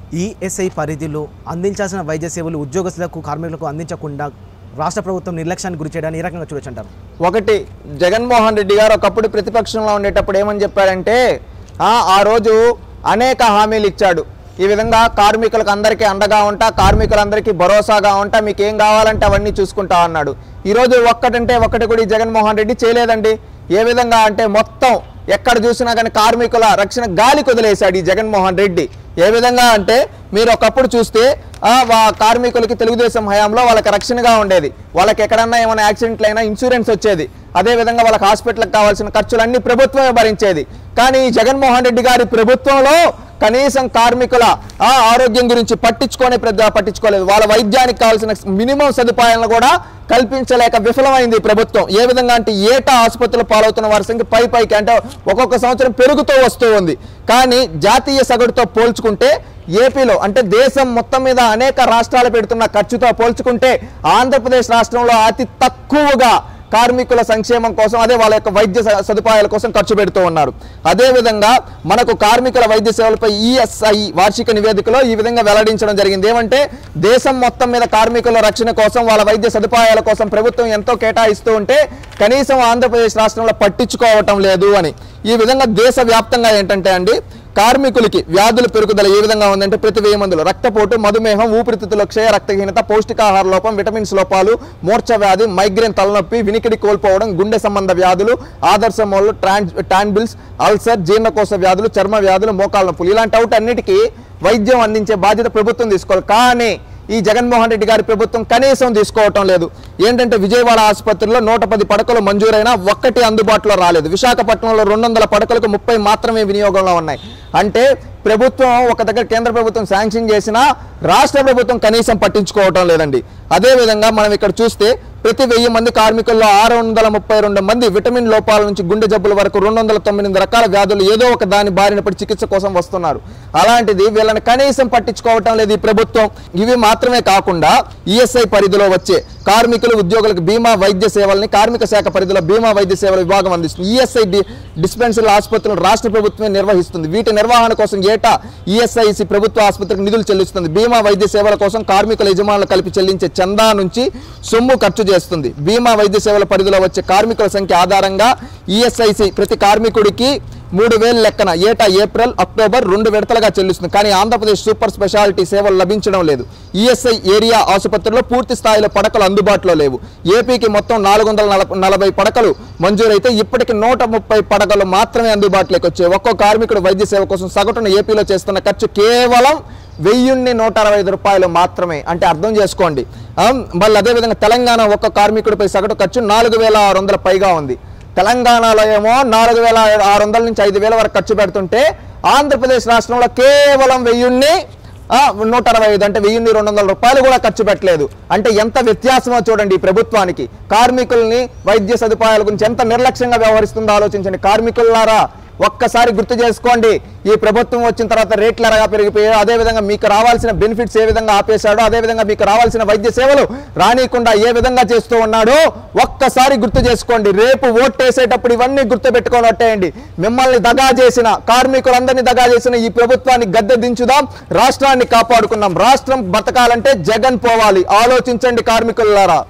ESI పరిధిలో అందించాల్సిన వైద్య సేవలు ఉద్యోగస్తులకు కార్మికులకు అందించకుండా రాష్ట్ర ప్రభుత్వం నిర్లక్ష్యానికి గురి చేయడాన్ని ఏ రకంగా చూడొచ్చు అంటారు ఒకటి జగన్మోహన్ రెడ్డి గారు ఒకప్పుడు ప్రతిపక్షంలో ఉండేటప్పుడు ఏమని చెప్పారంటే "ఆ, ఆ రోజు అనేక హామీలు ఇచ్చాడు ఈ విధంగా కార్మికులకు అందరికీ అండగా ఉంటా కార్మికులందరికీ భరోసాగా ఉంటా మీకు ఏం కావాలంటే అవన్నీ చూసుకుంటా అన్నాడు ఈరోజు ఒక్కటంటే ఒక్కటి కూడా ఈ జగన్మోహన్ రెడ్డి చేయలేదండి ఏ విధంగా అంటే మొత్తం ఎక్కడ చూసినా కానీ కార్మికుల రక్షణ గాలి వదిలేశాడు ఈ జగన్మోహన్ రెడ్డి ఏ విధంగా అంటే మీరు ఒకప్పుడు చూస్తే ఆ, వా- కార్మికులకి తెలుగుదేశం హయాంలో వాళ్ళకి రక్షణగా ఉండేది వాళ్ళకి ఎక్కడన్నా ఏమైనా యాక్సిడెంట్లు అయినా ఇన్సూరెన్స్ వచ్చేది అదే విధంగా వాళ్ళకి హాస్పిటల్కి కావాల్సిన ఖర్చులన్నీ ప్రభుత్వమే భరించేది కానీ ఈ జగన్మోహన్ రెడ్డి గారి ప్రభుత్వంలో కనీసం కార్మికుల ఆ ఆరోగ్యం గురించి పట్టించుకొని పెద్ద పట్టించుకోలేదు వాళ్ళ వైద్యానికి కావాల్సిన మినిమం సదుపాయాలను కూడా కల్పించలేక విఫలమైంది ఈ ప్రభుత్వం ఏ విధంగా అంటే ఏటా ఆసుపత్రులు పాలవుతున్న వారి సంఖ్య పై పైకి అంటే ఒక్కొక్క సంవత్సరం పెరుగుతూ వస్తూ ఉంది కానీ జాతీయ సగటుతో పోల్చుకుంటే ఏపీలో అంటే దేశం మొత్తం మీద అనేక రాష్ట్రాలు పెడుతున్న ఖర్చుతో పోల్చుకుంటే ఆంధ్రప్రదేశ్ రాష్ట్రంలో అతి తక్కువగా కార్మికుల సంక్షేమం కోసం అదే వాళ్ళ యొక్క వైద్య స- సదుపాయాల కోసం ఖర్చు పెడుతూ ఉన్నారు అదే విధంగా మనకు కార్మికుల వైద్య సేవలపై ఈఎస్ఐ వార్షిక నివేదికలో ఈ విధంగా వెల్లడించడం జరిగింది ఏమంటే దేశం మొత్తం మీద కార్మికుల రక్షణ కోసం వాళ్ళ వైద్య సదుపాయాల కోసం ప్రభుత్వం ఎంతో కేటాయిస్తూ ఉంటే కనీసం ఆంధ్రప్రదేశ్ రాష్ట్రంలో పట్టించుకోవటం లేదు అని ఈ విధంగా దేశవ్యాప్తంగా ఏంటంటే అండి కార్మికులకి వ్యాధుల పెరుగుదల ఏ విధంగా ఉందంటే ప్రతి వెయ్యి మందులు రక్తపోటు మధుమేహం ఊపిరితిత్తుల క్షయ రక్తహీనత పౌష్టికాహార లోపం విటమిన్స్ లోపాలు మూర్ఛ వ్యాధి మైగ్రేన్ తలనొప్పి వినికిడి కోల్పోవడం గుండె సంబంధ వ్యాధులు ఆదర్శమోళ్ళు ట్రాన్స్ టాన్బిల్స్ అల్సర్ జీర్ణకోశ వ్యాధులు చర్మ వ్యాధులు మోకాళ్ళ నొప్పులు ఇలాంటి అవుట్ అన్నిటికీ వైద్యం అందించే బాధ్యత ప్రభుత్వం తీసుకోవాలి కానీ ఈ జగన్మోహన్ రెడ్డి గారి ప్రభుత్వం కనీసం తీసుకోవటం లేదు ఏంటంటే విజయవాడ ఆసుపత్రిలో నూట పది పడకలు మంజూరైనా ఒక్కటి అందుబాటులో రాలేదు విశాఖపట్నంలో రెండు వందల పడకలకు ముప్పై మాత్రమే వినియోగంలో ఉన్నాయి అంటే ప్రభుత్వం ఒక దగ్గర కేంద్ర ప్రభుత్వం శాంక్షన్ చేసినా రాష్ట్ర ప్రభుత్వం కనీసం పట్టించుకోవటం లేదండి అదే విధంగా మనం ఇక్కడ చూస్తే ప్రతి వెయ్యి మంది కార్మికుల్లో ఆరు వందల ముప్పై రెండు మంది విటమిన్ లోపాల నుంచి గుండె జబ్బుల వరకు రెండు వందల తొమ్మిది రకాల వ్యాధులు ఏదో ఒక దాని బారిన పడి చికిత్స కోసం వస్తున్నారు అలాంటిది వీళ్ళని కనీసం పట్టించుకోవటం లేదు ఈ ప్రభుత్వం ఇవి మాత్రమే కాకుండా ఈఎస్ఐ పరిధిలో వచ్చే కార్మికులు ఉద్యోగులకు బీమా వైద్య సేవల్ని కార్మిక శాఖ పరిధిలో బీమా వైద్య సేవల విభాగం అందిస్తుంది ఈఎస్ఐ డిస్పెన్సరీ ఆసుపత్రులు రాష్ట్ర ప్రభుత్వమే నిర్వహిస్తుంది వీటి నిర్వహణ కోసం ఏటా ఈఎస్ఐసి ప్రభుత్వ ఆసుపత్రికి నిధులు చెల్లిస్తుంది బీమా వైద్య సేవల కోసం కార్మికుల యజమానులు కలిపి చెల్లించే చందా నుంచి సొమ్ము ఖర్చు చేస్తుంది బీమా వైద్య సేవల పరిధిలో వచ్చే కార్మికుల సంఖ్య ఆధారంగా ఈఎస్ఐసి ప్రతి కార్మికుడికి మూడు వేలు లెక్కన ఏటా ఏప్రిల్ అక్టోబర్ రెండు విడతలుగా చెల్లిస్తుంది కానీ ఆంధ్రప్రదేశ్ సూపర్ స్పెషాలిటీ సేవలు లభించడం లేదు ఈఎస్ఐ ఏరియా ఆసుపత్రిలో పూర్తి స్థాయిలో పడకలు అందుబాటులో లేవు ఏపీకి మొత్తం నాలుగు వందల నలభై నలభై పడకలు మంజూరైతే ఇప్పటికి నూట ముప్పై పడకలు మాత్రమే అందుబాటులోకి వచ్చాయి ఒక్కో కార్మికుడు వైద్య సేవ కోసం సగటున ఏపీలో చేస్తున్న ఖర్చు కేవలం వెయ్యిన్ని నూట అరవై ఐదు రూపాయలు మాత్రమే అంటే అర్థం చేసుకోండి ఆ, మళ్ళీ అదేవిధంగా తెలంగాణ ఒక్క కార్మికుడిపై సగటు ఖర్చు నాలుగు వేల ఆరు వందల పైగా ఉంది తెలంగాణలో ఏమో నాలుగు వేల ఆరు వందల నుంచి ఐదు వేల వరకు ఖర్చు పెడుతుంటే ఆంధ్రప్రదేశ్ రాష్ట్రంలో కేవలం వెయ్యిన్ని ఆ, నూట అరవై ఐదు అంటే వెయ్యిన్ని రెండు వందల రూపాయలు కూడా ఖర్చు పెట్టలేదు అంటే ఎంత వ్యత్యాసమో చూడండి ఈ ప్రభుత్వానికి కార్మికుల్ని వైద్య సదుపాయాల గురించి ఎంత నిర్లక్ష్యంగా వ్యవహరిస్తుందో ఆలోచించండి కార్మికులారా ఒక్కసారి గుర్తు చేసుకోండి ఈ ప్రభుత్వం వచ్చిన తర్వాత రేట్లు ఎలాగా పెరిగిపోయాయో అదే విధంగా మీకు రావాల్సిన బెనిఫిట్స్ ఏ విధంగా ఆపేశాడో అదే విధంగా మీకు రావాల్సిన వైద్య సేవలు రానియకుండా ఏ విధంగా చేస్తూ ఉన్నాడో ఒక్కసారి గుర్తు చేసుకోండి రేపు ఓట్టేసేటప్పుడు ఇవన్నీ గుర్తు పెట్టుకొని ఒట్టేయండి మిమ్మల్ని దగా చేసిన కార్మికులందరినీ దగా చేసిన ఈ ప్రభుత్వాన్ని గద్దె దించుదాం రాష్ట్రాన్ని కాపాడుకుందాం రాష్ట్రం బతకాలంటే జగన్ పోవాలి ఆలోచించండి కార్మికులారా